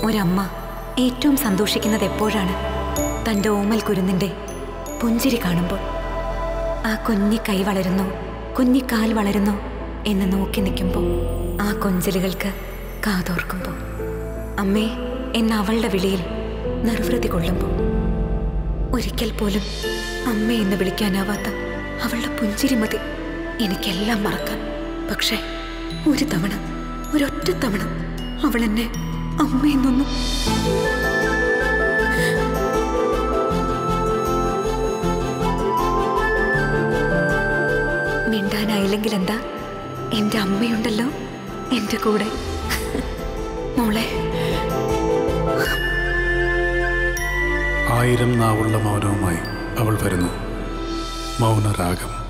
ഒരമ്മ ഏറ്റവും സന്തോഷിക്കുന്നത് എപ്പോഴാണ് തൻ്റെ ഓമൽ കുരുന്നിൻ്റെ പുഞ്ചിരി കാണുമ്പോൾ ആ കുഞ്ഞി കൈ വളരുന്നു കുഞ്ഞി കാൽ വളരുന്നു എന്ന് നോക്കി നിൽക്കുമ്പോൾ ആ കൊഞ്ചലുകൾക്ക് കാതോർക്കുമ്പോൾ അമ്മേ എന്ന അവളുടെ വിളിയിൽ നിർവൃതി കൊള്ളുമ്പോൾ ഒരിക്കൽ പോലും അമ്മ എന്ന് വിളിക്കാനാവാത്ത അവളുടെ പുഞ്ചിരി മതി എനിക്കെല്ലാം മറക്കാൻ പക്ഷേ ഒരു തവണ ഒരൊറ്റ തവണ അവൾ എന്നെ അമ്മയെന്നൊന്നും മിണ്ടാനായില്ലെങ്കിൽ എന്താ എൻ്റെ അമ്മയുണ്ടല്ലോ എൻ്റെ കൂടെ മോളെ ആയിരം നാവുള്ള മൗനവുമായി അവൾ വരുന്നു മൗനരാഗം